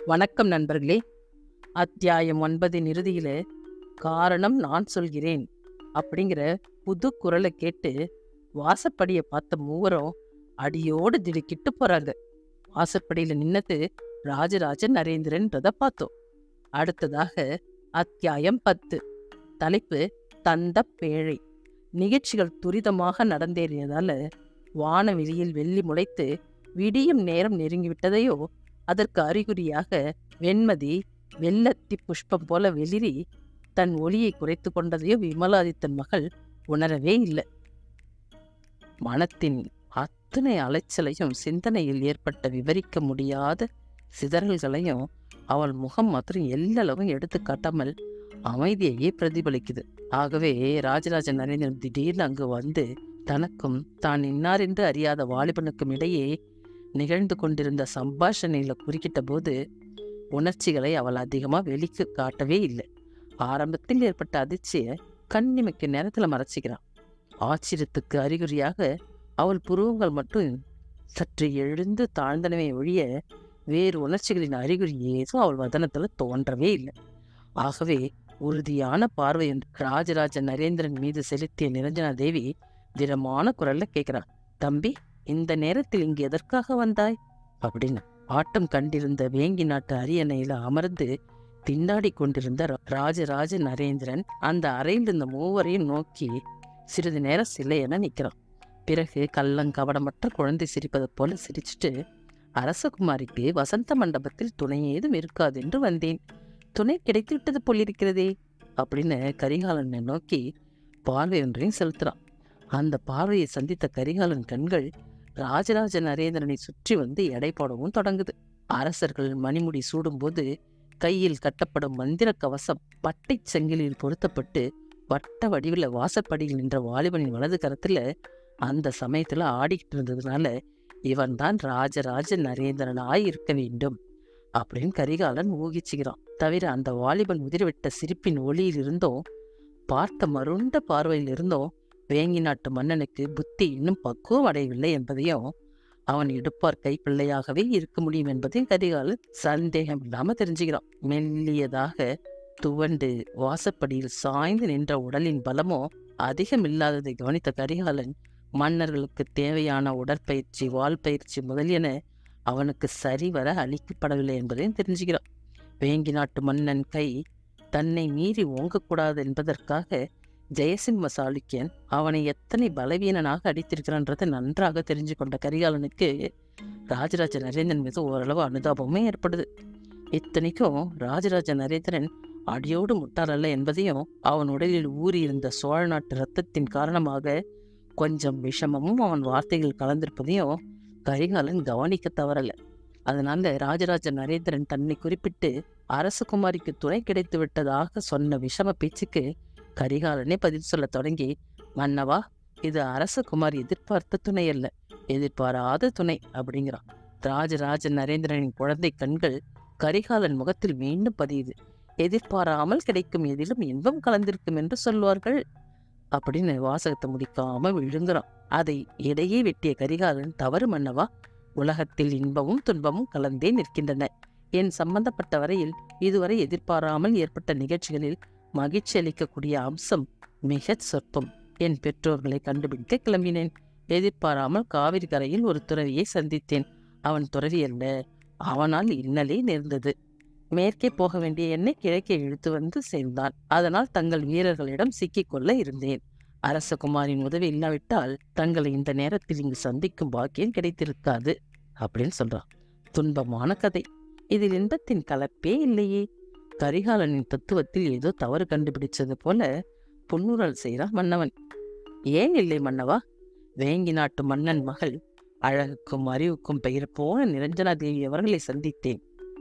வணக்கம் நண்பர்களே அத்தியாயம் ஒன்பதின் இறுதியில காரணம் நான் சொல்கிறேன் அப்படிங்கிற புது குரலை கேட்டு வாசப்படியை பார்த்த மூவரும் அடியோடு திடுக்கிட்டு போறாங்க வாசப்படியில நின்னது ராஜராஜ நரேந்திரன்றத பார்த்தோம் அடுத்ததாக அத்தியாயம் பத்து தலைப்பு தந்த பேழை நிகழ்ச்சிகள் துரிதமாக நடந்தேறியதால வானவெளியில் வெள்ளி முளைத்து விடியும் நேரம் நெருங்கிவிட்டதையோ அதற்கு அறிகுறியாக வெண்மதி வெள்ளத்தி புஷ்பம் போல வெளிரி தன் ஒளியை குறைத்து கொண்டதையோ விமலாதித்தன் மகள் உணரவே இல்லை மனத்தின் அத்தனை அலைச்சலையும் சிந்தனையில் ஏற்பட்ட விவரிக்க முடியாத சிதறல்களையும் அவள் முகம் மாத்திரம் எல்லளவும் எடுத்து காட்டாமல் அமைதியையே பிரதிபலிக்குது ஆகவே ராஜராஜ நரேந்திரன் திடீர்னு அங்கு வந்து தனக்கும் தான் இன்னார் என்று அறியாத வாலிபனுக்கும் இடையே நிகழ்ந்து கொண்டிருந்த சம்பாஷணையில குறுக்கிட்ட போது உணர்ச்சிகளை அவள் அதிகமா வெளிக்கு காட்டவே இல்லை ஆரம்பத்தில் ஏற்பட்ட அதிர்ச்சியை கண்ணிமைக்கு நேரத்துல மறைச்சிக்கிறான் ஆச்சரியத்துக்கு அறிகுறியாக அவள் புருவங்கள் மட்டும் சற்று எழுந்து தாழ்ந்தனவே ஒழிய வேறு உணர்ச்சிகளின் அறிகுறி ஏதும் அவள் வதனத்துல தோன்றவே இல்லை ஆகவே உறுதியான பார்வை என்று ராஜராஜ நரேந்திரன் மீது செலுத்திய நிரஞ்சனா தேவி திடமான குரல்ல கேட்கிறான் தம்பி இந்த நேரத்தில் இங்கு எதற்காக வந்தாய் அப்படின்னு ஆட்டம் கண்டிருந்த வேங்கி நாட்டு அரியணையில அமர்ந்து திண்டாடி கொண்டிருந்த ரா- ராஜராஜ நரேந்திரன் அந்த அறையில் இருந்த மூவரையும் நோக்கி சிறிது நேரம் சிலை என நிற்கிறான் பிறகு கள்ளங்கவடமற்ற குழந்தை சிரிப்பது போல சிரிச்சிட்டு அரசகுமாரிக்கு வசந்த மண்டபத்தில் துணை ஏதும் இருக்காது என்று வந்தேன் துணை கிடைத்து விட்டது போலிருக்கிறதே அப்படின்னு கரிகாலனை நோக்கி பார்வை ஒன்றையும் செலுத்துறான் அந்த பார்வையை சந்தித்த கரிகாலன் கண்கள் ராஜராஜ நரேந்திரனை சுற்றி வந்து எடை போடவும் தொடங்குது அரசர்கள் மணிமுடி சூடும்போது கையில் கட்டப்படும் மந்திர கவசம் பட்டைச் சங்கிலியில் பொருத்தப்பட்டு வட்ட வடிவில் வாசப்படியில் நின்ற வாலிபனின் வலது கரத்துல அந்த சமயத்துல ஆடிக்கிட்டு இருந்ததுனால இவன்தான் ராஜராஜ நரேந்திரனாய் இருக்க வேண்டும் அப்படின்னு கரிகாலன் ஊகிச்சுகிறான் தவிர அந்த வாலிபன் உதிரவிட்ட சிரிப்பின் ஒளியில் இருந்தும் பார்த்த மருண்ட பார்வையில் இருந்தும் வேங்கி நாட்டு மன்னனுக்கு புத்தி இன்னும் பக்குவம் அடையவில்லை என்பதையும் அவன் இடுப்பார் கைப்பிள்ளையாகவே இருக்க முடியும் என்பதையும் கரிகாலன் சந்தேகம் இல்லாம தெரிஞ்சுக்கிறான் மெல்லியதாக துவண்டு வாசப்படியில் சாய்ந்து நின்ற உடலின் பலமோ அதிகமில்லாததை கவனித்த கரிகாலன் மன்னர்களுக்கு தேவையான உடற்பயிற்சி வால் பயிற்சி முதலியன அவனுக்கு சரிவர அளிக்கப்படவில்லை என்பதையும் தெரிஞ்சுக்கிறான் வேங்கி நாட்டு மன்னன் கை தன்னை மீறி ஓங்கக்கூடாது என்பதற்காக ஜெயசிம்ம சாளுக்கியன் அவனை எத்தனை பலவீனனாக அடித்திருக்கிறான்றதை நன்றாக தெரிஞ்சு கொண்ட கரிகாலனுக்கு ராஜராஜ நரேந்திரன் மீது ஓரளவு அனுதாபமே ஏற்படுது இத்தனைக்கும் ராஜராஜ நரேந்திரன் அடியோடு முட்டாளல்ல என்பதையும் அவன் உடலில் ஊறியிருந்த சோழ நாட்டு இரத்தத்தின் காரணமாக கொஞ்சம் விஷமமும் அவன் வார்த்தைகள் கலந்திருப்பதையும் கரிகாலன் கவனிக்க தவறல அதனால ராஜராஜ நரேந்திரன் தன்னை குறிப்பிட்டு அரசகுமாரிக்கு துணை கிடைத்து விட்டதாக சொன்ன விஷம பேச்சுக்கு கரிகாலனே பதில் சொல்லத் தொடங்கி மன்னவா இது அரசகுமார் எதிர்பார்த்த துணை அல்ல எதிர்பாராத துணை அப்படிங்கிறான் ராஜராஜ நரேந்திரனின் குழந்தை கண்கள் கரிகாலன் முகத்தில் மீண்டும் பதியுது எதிர்பாராமல் கிடைக்கும் எதிலும் இன்பம் கலந்திருக்கும் என்று சொல்வார்கள் அப்படின்னு வாசகத்தை முடிக்காம விழுங்குறான் அதை இடையே வெட்டிய கரிகாலன் தவறு மன்னவா உலகத்தில் இன்பமும் துன்பமும் கலந்தே நிற்கின்றன என் சம்பந்தப்பட்ட வரையில் இதுவரை எதிர்பாராமல் ஏற்பட்ட நிகழ்ச்சிகளில் மகிழ்ச்சி அளிக்கக்கூடிய அம்சம் மிகச் சொற்பம் என் பெற்றோர்களை கண்டுபிடிக்க கிளம்பினேன் எதிர்பாராமல் காவிரி கரையில் ஒரு துறவியை சந்தித்தேன் அவன் துறவி அல்ல அவனால் இன்னலே நேர்ந்தது மேற்கே போக வேண்டிய என்னை கிழக்கே இழுத்து வந்து சேர்ந்தான் அதனால் தங்கள் வீரர்களிடம் சிக்கிக்கொள்ள இருந்தேன் அரசகுமாரின் உதவி இல்லாவிட்டால் தங்களை இந்த நேரத்தில் இங்கு சந்திக்கும் பாக்கியம் கிடைத்திருக்காது அப்படின்னு சொல்றான் துன்பமான கதை இதில் இன்பத்தின் கலப்பே இல்லையே கரிகாலனின் தத்துவத்தில் ஏதோ தவறு கண்டுபிடிச்சது போல புன்னுரல் செய்கிறான் மன்னவன் ஏன் இல்லை மன்னவா வேங்கி நாட்டு மன்னன் மகள் அழகுக்கும் அறிவுக்கும் பெயர் போன நிரஞ்சனா தேவி அவர்களை சந்தித்தேன்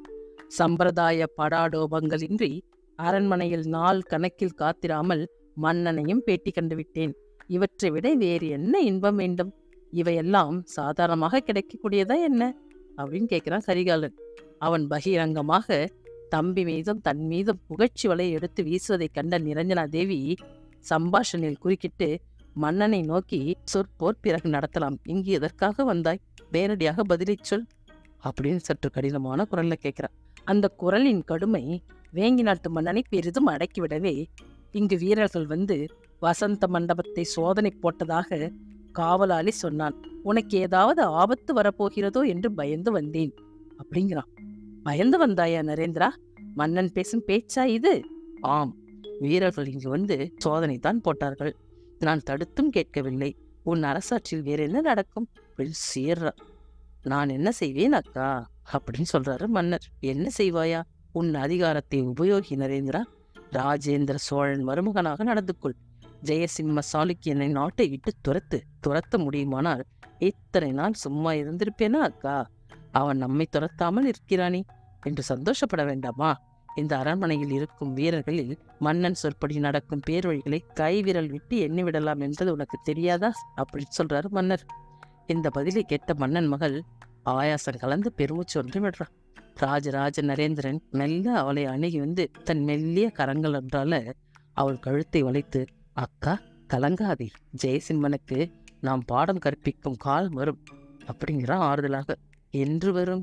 சம்பிரதாய படாடோபங்களின்றி அரண்மனையில் நாள் கணக்கில் காத்திராமல் மன்னனையும் பேட்டி கண்டுவிட்டேன் இவற்றை விட வேறு என்ன இன்பம் வேண்டும் இவையெல்லாம் சாதாரணமாக கிடைக்கக்கூடியதா என்ன அப்படின்னு கேட்கிறான் கரிகாலன் அவன் பகிரங்கமாக தம்பி மீதும் தன் மீதும் புகழ்ச்சி வலை எடுத்து வீசுவதைக் கண்ட நிரஞ்சனா தேவி சம்பாஷணையில் குறுக்கிட்டு மன்னனை நோக்கி சொற்போர் பிறகு நடத்தலாம் இங்கு எதற்காக வந்தாய் நேரடியாக பதிலைச் சொல் அப்படின்னு சற்று கடினமான குரல்ல கேட்கிறான் அந்த குரலின் கடுமை வேங்கி நாட்டு மன்னனை பெரிதும் அடக்கிவிடவே இங்கு வீரர்கள் வந்து வசந்த மண்டபத்தை சோதனை போட்டதாக காவலாளி சொன்னான் உனக்கு ஏதாவது ஆபத்து வரப்போகிறதோ என்று பயந்து வந்தேன் அப்படிங்கிறான் பயந்து வந்தாயா நரேந்திரா மன்னன் பேசும் பேச்சா இது ஆம் வீரர்கள் இங்கு வந்து சோதனை தான் போட்டார்கள் நான் தடுத்தும் கேட்கவில்லை உன் அரசாட்சியில் வேற என்ன நடக்கும் அப்படின்னு சீர்றா நான் என்ன செய்வேன் அக்கா அப்படின்னு சொல்றாரு மன்னர் என்ன செய்வாயா உன் அதிகாரத்தை உபயோகி நரேந்திரா ராஜேந்திர சோழன் மருமகனாக நடந்து கொள் ஜெயசிம்ம சாளுக்கியனை நாட்டை விட்டு துரத்து துரத்த முடியுமானால் இத்தனை நாள் சும்மா இருந்திருப்பேனா அக்கா அவன் நம்மை துரத்தாமல் இருக்கிறானே என்று சந்தோஷப்பட வேண்டாமா இந்த அரண்மனையில் இருக்கும் வீரர்களில் மன்னன் சொற்படி நடக்கும் பேர்வழிகளை கைவிரல் விட்டு எண்ணி விடலாம் என்பது உனக்கு தெரியாதா அப்படி சொல்றாரு மன்னர் இந்த பதிலை கேட்ட மன்னன் மகள் ஆயாசம் கலந்து பெருமூச்சு ஒன்று விடுறான் ராஜராஜ நரேந்திரன் மெல்ல அவளை அணுகி வந்து தன் மெல்லிய கரங்கள் என்றால அவள் கழுத்தை வளைத்து அக்கா கலங்காதே ஜெயசிம்மனுக்கு நாம் பாடம் கற்பிக்கும் கால் வரும் அப்படிங்கிறான் ஆறுதலாக என்று வரும்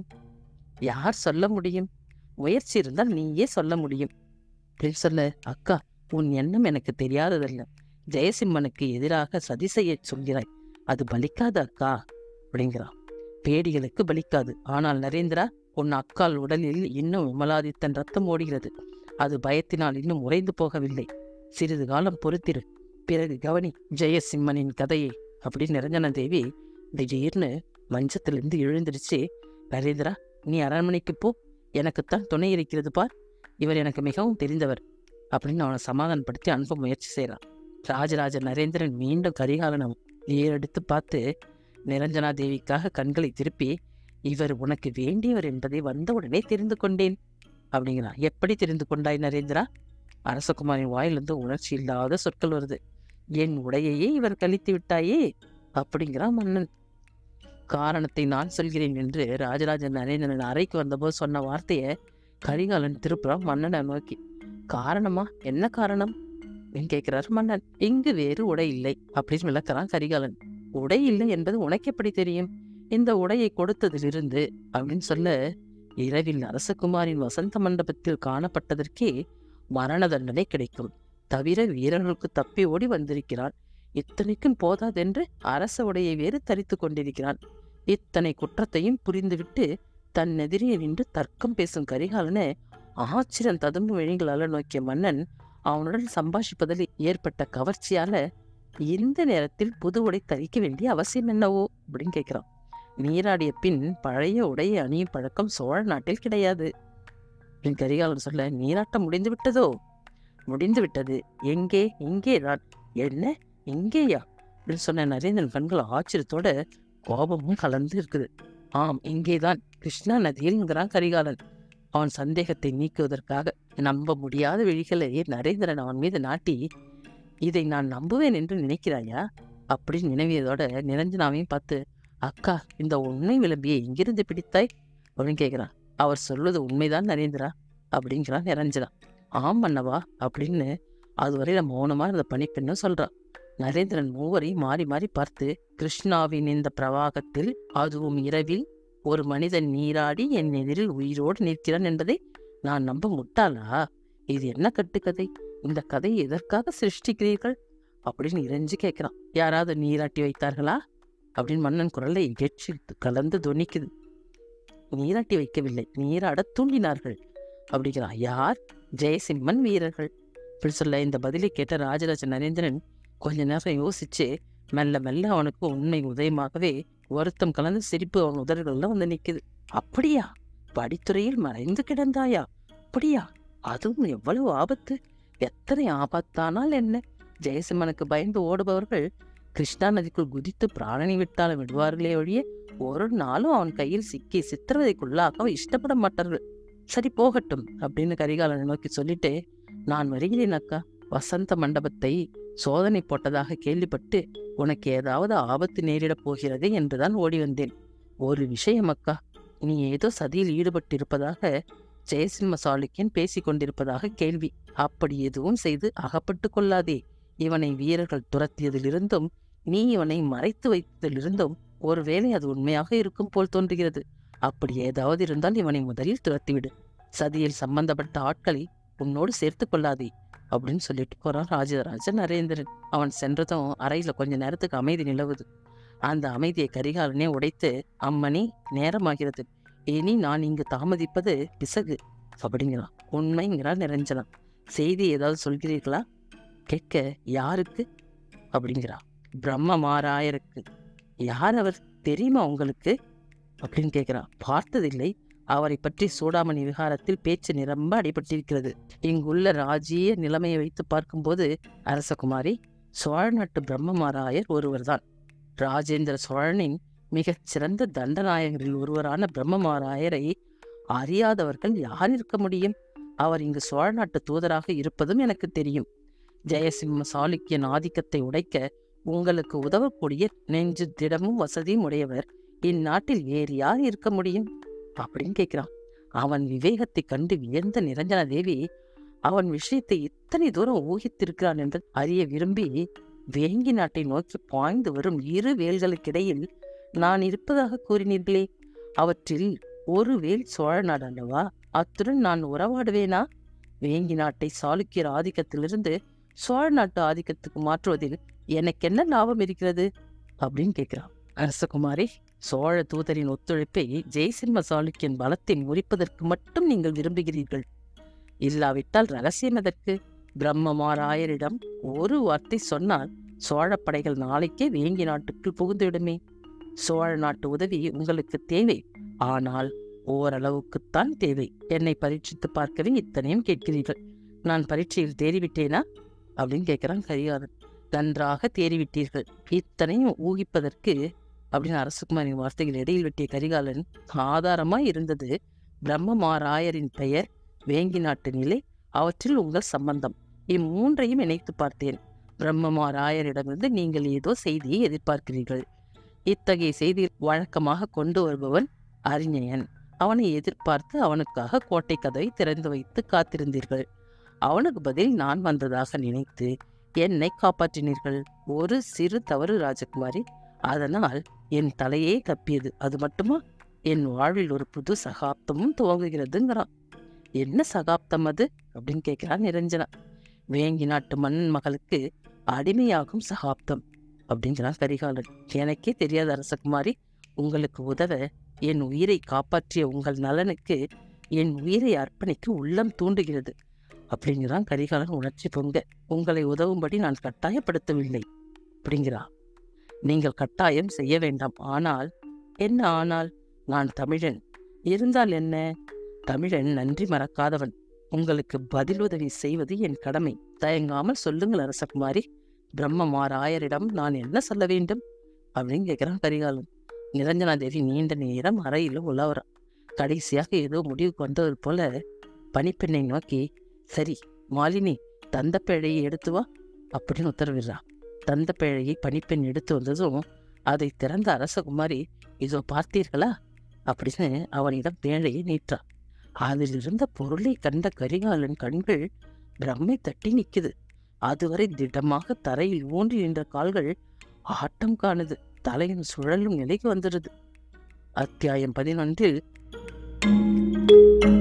யார் சொல்ல முடியும் முயற்சி இருந்தால் நீயே சொல்ல முடியும் அப்படின்னு சொல்ல அக்கா உன் எண்ணம் எனக்கு தெரியாததல்ல ஜெயசிம்மனுக்கு எதிராக சதி செய்ய சொல்கிறாய் அது பலிக்காது அக்கா அப்படிங்கிறான் பேடிகளுக்கு பலிக்காது ஆனால் நரேந்திரா உன் அக்கால் உடலில் இன்னும் விமலாதித்தன் ரத்தம் ஓடுகிறது அது பயத்தினால் இன்னும் உறைந்து போகவில்லை சிறிது காலம் பொறுத்திரு பிறகு கவனி ஜெயசிம்மனின் கதையை அப்படின்னு நிரஞ்சன தேவி திடீர்னு மஞ்சத்திலிருந்து எழுந்திருச்சு நரேந்திரா நீ அரண்மனைக்கு போ எனக்குத்தான் துணை இருக்கிறது பார் இவர் எனக்கு மிகவும் தெரிந்தவர் அப்படின்னு அவனை சமாதானப்படுத்தி அனுப்ப முயற்சி செய்கிறான் ராஜராஜ நரேந்திரன் மீண்டும் கரிகாலனை ஏறெடுத்து பார்த்து நிரஞ்சனா தேவிக்காக கண்களை திருப்பி இவர் உனக்கு வேண்டியவர் என்பதை வந்தவுடனே தெரிந்து கொண்டேன் அப்படிங்கிறான் எப்படி தெரிந்து கொண்டாய் நரேந்திரா அரசகுமாரின் வாயிலிருந்து உணர்ச்சி இல்லாத சொற்கள் வருது என் உடையையே இவர் கழித்து விட்டாயே அப்படிங்கிறான் மன்னன் காரணத்தை நான் சொல்கிறேன் என்று ராஜராஜ நரேந்திரன் அறைக்கு வந்தபோது சொன்ன வார்த்தையை கரிகாலன் திருப்புறான் மன்னனை நோக்கி காரணமா என்ன காரணம் அப்படின்னு கேட்கிறாரு மன்னன் இங்கு வேறு உடை இல்லை அப்படின்னு விளக்குறான் கரிகாலன் உடை இல்லை என்பது உனக்கு எப்படி தெரியும் இந்த உடையை கொடுத்ததிலிருந்து அப்படின்னு சொல்ல இரவில் அரசகுமாரின் வசந்த மண்டபத்தில் காணப்பட்டதற்கே மரண தண்டனை கிடைக்கும் தவிர வீரர்களுக்கு தப்பி ஓடி வந்திருக்கிறான் இத்தனைக்கும் போதாதென்று அரச உடையை வேறு தரித்து கொண்டிருக்கிறான் இத்தனை குற்றத்தையும் புரிந்துவிட்டு தன் எதிரே நின்று தர்க்கம் பேசும் கரிகாலனை ஆச்சரியம் ததும்பு விழிகளால நோக்கிய மன்னன் அவனுடன் சம்பாஷிப்பதில் ஏற்பட்ட கவர்ச்சியால இந்த நேரத்தில் புது உடை தரிக்க வேண்டிய அவசியம் என்னவோ அப்படின்னு கேட்கிறான் நீராடிய பின் பழைய உடையை அணியும் பழக்கம் சோழ நாட்டில் கிடையாது அப்படின்னு கரிகாலன் சொல்ல நீராட்டம் முடிந்து விட்டதோ முடிந்து விட்டது எங்கே இங்கே தான் என்ன இங்கேயா அப்படின்னு சொன்ன நரேந்திரன் கண்கள் ஆச்சரியத்தோட கோபமும் கலந்து இருக்குது ஆம் இங்கேதான் கிருஷ்ணா நதியில்ங்கிறான் கரிகாலன் அவன் சந்தேகத்தை நீக்குவதற்காக நம்ப முடியாத விழிகளை நரேந்திரன் அவன் மீது நாட்டி இதை நான் நம்புவேன் என்று நினைக்கிறாயா அப்படின்னு நினைவியதோட நிரஞ்சனாவையும் பார்த்து அக்கா இந்த உண்மை விளம்பியை எங்கிருந்து பிடித்தாய் அப்படின்னு கேட்குறான் அவர் சொல்வது உண்மைதான் நரேந்திரா அப்படிங்கிறான் நிரஞ்சனா ஆம் மன்னவா அப்படின்னு அதுவரையில மௌனமா இருந்த பணிப்பெண்ணும் சொல்றான் நரேந்திரன் மூவரையும் மாறி மாறி பார்த்து கிருஷ்ணாவின் இந்த பிரவாகத்தில் அதுவும் இரவில் ஒரு மனிதன் நீராடி என் எதிரில் உயிரோடு நிற்கிறான் என்பதை நான் நம்ப முட்டாளா இது என்ன கட்டுக்கதை இந்த கதையை எதற்காக சிருஷ்டிக்கிறீர்கள் அப்படின்னு இறைஞ்சு கேட்கிறான் யாராவது நீராட்டி வைத்தார்களா அப்படின்னு மன்னன் குரலை எச்சி கலந்து துணிக்குது நீராட்டி வைக்கவில்லை நீராட தூண்டினார்கள் அப்படிங்கிறான் யார் ஜெயசிம்மன் வீரர்கள் இப்படி சொல்ல இந்த பதிலை கேட்ட ராஜராஜ நரேந்திரன் கொஞ்ச நேரம் யோசிச்சு மெல்ல மெல்ல அவனுக்கு உண்மை உதயமாகவே வருத்தம் கலந்து சிரிப்பு அவன் உதடுகள்ல வந்து நிக்குது அப்படியா படித்துறையில் மறைந்து கிடந்தாயா அப்படியா அதுவும் எவ்வளவு ஆபத்து எத்தனை ஆபத்தானால் என்ன ஜெயசிம்மனுக்கு பயந்து ஓடுபவர்கள் கிருஷ்ணா நதிக்குள் குதித்து பிராணனை விட்டாலும் விடுவார்களே ஒழிய ஒரு நாளும் அவன் கையில் சிக்கி சித்திரவதைக்குள்ளாக இஷ்டப்பட மாட்டார்கள் சரி போகட்டும் அப்படின்னு கரிகாலனை நோக்கி சொல்லிட்டு நான் வருகிறேன் அக்கா வசந்த மண்டபத்தை சோதனை போட்டதாக கேள்விப்பட்டு உனக்கு ஏதாவது ஆபத்து நேரிடப் போகிறது என்றுதான் ஓடி வந்தேன் ஒரு விஷயம் அக்கா நீ ஏதோ சதியில் ஈடுபட்டிருப்பதாக ஜெயசிம்ம சாளுக்கியன் பேசிக் கொண்டிருப்பதாக கேள்வி அப்படி எதுவும் செய்து அகப்பட்டு கொள்ளாதே இவனை வீரர்கள் துரத்தியதிலிருந்தும் நீ இவனை மறைத்து வைத்ததிலிருந்தும் ஒருவேளை அது உண்மையாக இருக்கும் போல் தோன்றுகிறது அப்படி ஏதாவது இருந்தால் இவனை முதலில் துரத்திவிடு சதியில் சம்பந்தப்பட்ட ஆட்களை உன்னோடு சேர்த்து கொள்ளாதே அப்படின்னு சொல்லிட்டு போறான் ராஜராஜ நரேந்திரன் அவன் சென்றதும் அறையில கொஞ்ச நேரத்துக்கு அமைதி நிலவுது அந்த அமைதியை கரிகாலனே உடைத்து அம்மணி நேரமாகிறது இனி நான் இங்கு தாமதிப்பது பிசகு அப்படிங்கிறான் உண்மைங்கிறான் நிரஞ்சனம் செய்தி ஏதாவது சொல்கிறீர்களா கேட்க யாருக்கு அப்படிங்கிறா பிரம்ம மாராயருக்கு யார் அவர் தெரியுமா உங்களுக்கு அப்படின்னு கேட்கிறான் பார்த்ததில்லை அவரை பற்றி சூடாமணி விகாரத்தில் பேச்சு நிரம்ப அடிபட்டிருக்கிறது இங்குள்ள ராஜீய நிலைமையை வைத்து பார்க்கும்போது அரசகுமாரி சோழ நாட்டு பிரம்மமாராயர் ஒருவர்தான் ராஜேந்திர சோழனின் மிகச் சிறந்த தண்டநாயகரில் ஒருவரான பிரம்மமாராயரை அறியாதவர்கள் யார் இருக்க முடியும் அவர் இங்கு சோழ நாட்டு தூதராக இருப்பதும் எனக்கு தெரியும் ஜெயசிம்ம சாளுக்கியன் ஆதிக்கத்தை உடைக்க உங்களுக்கு உதவக்கூடிய நெஞ்சு திடமும் வசதியும் உடையவர் இந்நாட்டில் வேறு யார் இருக்க முடியும் அப்படின்னு கேட்கிறான் அவன் விவேகத்தை கண்டு வியந்த நிரஞ்சன தேவி அவன் விஷயத்தை இத்தனை தூரம் ஊகித்திருக்கிறான் என்று அறிய விரும்பி வேங்கி நாட்டை நோக்கி பாய்ந்து வரும் இரு வேல்களுக்கிடையில் நான் இருப்பதாக கூறினீர்களே அவற்றில் ஒரு வேல் சோழ நாடு அல்லவா அத்துடன் நான் உறவாடுவேனா வேங்கி நாட்டை சாளுக்கியர் ஆதிக்கத்திலிருந்து சோழ நாட்டு ஆதிக்கத்துக்கு மாற்றுவதில் எனக்கு என்ன லாபம் இருக்கிறது அப்படின்னு கேட்கிறான் அரசகுமாரி சோழ தூதரின் ஒத்துழைப்பை ஜெய்சிம்ம சாளுக்கியன் பலத்தை முறிப்பதற்கு மட்டும் நீங்கள் விரும்புகிறீர்கள் இல்லாவிட்டால் ரகசியம் எதற்கு பிரம்மமாராயரிடம் ஒரு வார்த்தை சொன்னால் சோழ படைகள் நாளைக்கே வேங்கி நாட்டுக்குள் புகுந்துவிடுமே சோழ நாட்டு உதவி உங்களுக்கு தேவை ஆனால் ஓரளவுக்குத்தான் தேவை என்னை பரீட்சித்து பார்க்கவே இத்தனையும் கேட்கிறீர்கள் நான் பரீட்சையில் தேறிவிட்டேனா அப்படின்னு கேட்கிறான் கரிகாலன் நன்றாக தேறிவிட்டீர்கள் இத்தனையும் ஊகிப்பதற்கு அப்படின்னு அரசகுமாரின் வார்த்தைகள் இடையில் வெட்டிய கரிகாலன் ஆதாரமாய் இருந்தது பிரம்மமாராயரின் பெயர் வேங்கி நாட்டு நிலை அவற்றில் உங்கள் சம்பந்தம் இம்மூன்றையும் இணைத்து பார்த்தேன் பிரம்மமாராயரிடமிருந்து நீங்கள் ஏதோ செய்தியை எதிர்பார்க்கிறீர்கள் இத்தகைய செய்தி வழக்கமாக கொண்டு வருபவன் அறிஞயன் அவனை எதிர்பார்த்து அவனுக்காக கோட்டை கதவை திறந்து வைத்து காத்திருந்தீர்கள் அவனுக்கு பதில் நான் வந்ததாக நினைத்து என்னை காப்பாற்றினீர்கள் ஒரு சிறு தவறு ராஜகுமாரி அதனால் என் தலையே தப்பியது அது மட்டுமா என் வாழ்வில் ஒரு புது சகாப்தமும் துவங்குகிறதுங்கிறான் என்ன சகாப்தம் அது அப்படின்னு கேட்கிறான் நிரஞ்சனா வேங்கி நாட்டு மன்னன் மகளுக்கு அடிமையாகும் சகாப்தம் அப்படிங்கிறான் கரிகாலன் எனக்கே தெரியாத அரசகுமாரி உங்களுக்கு உதவ என் உயிரை காப்பாற்றிய உங்கள் நலனுக்கு என் உயிரை அர்ப்பணிக்க உள்ளம் தூண்டுகிறது அப்படிங்கிறான் கரிகாலன் உணர்ச்சி பொங்க உங்களை உதவும்படி நான் கட்டாயப்படுத்தவில்லை அப்படிங்கிறா நீங்கள் கட்டாயம் செய்ய வேண்டாம் ஆனால் என்ன ஆனால் நான் தமிழன் இருந்தால் என்ன தமிழன் நன்றி மறக்காதவன் உங்களுக்கு பதில் உதவி செய்வது என் கடமை தயங்காமல் சொல்லுங்கள் அரசகுமாரி பிரம்மமாராயரிடம் நான் என்ன சொல்ல வேண்டும் அப்படின்னு கேட்கிறான் கரிகாலன் நிரஞ்சனா தேவி நீண்ட நேரம் அறையில் உலவறான் கடைசியாக ஏதோ முடிவுக்கு வந்தவர் போல பணிப்பெண்ணை நோக்கி சரி மாலினி தந்த பேழையை எடுத்து வா அப்படின்னு உத்தரவிடுறா தந்த பேழையை பணிப்பெண் எடுத்து வந்ததும் அதை திறந்த அரசகுமாரி இதோ பார்த்தீர்களா அப்படின்னு அவனிடம் பேழையை நீட்டா அதில் இருந்த பொருளை கண்ட கரிகாலன் கண்கள் பிரம்மை தட்டி நிக்குது அதுவரை திடமாக தரையில் ஊன்றி நின்ற கால்கள் ஆட்டம் காணுது தலையின் சுழலும் நிலைக்கு வந்துடுது அத்தியாயம் பதினொன்றில்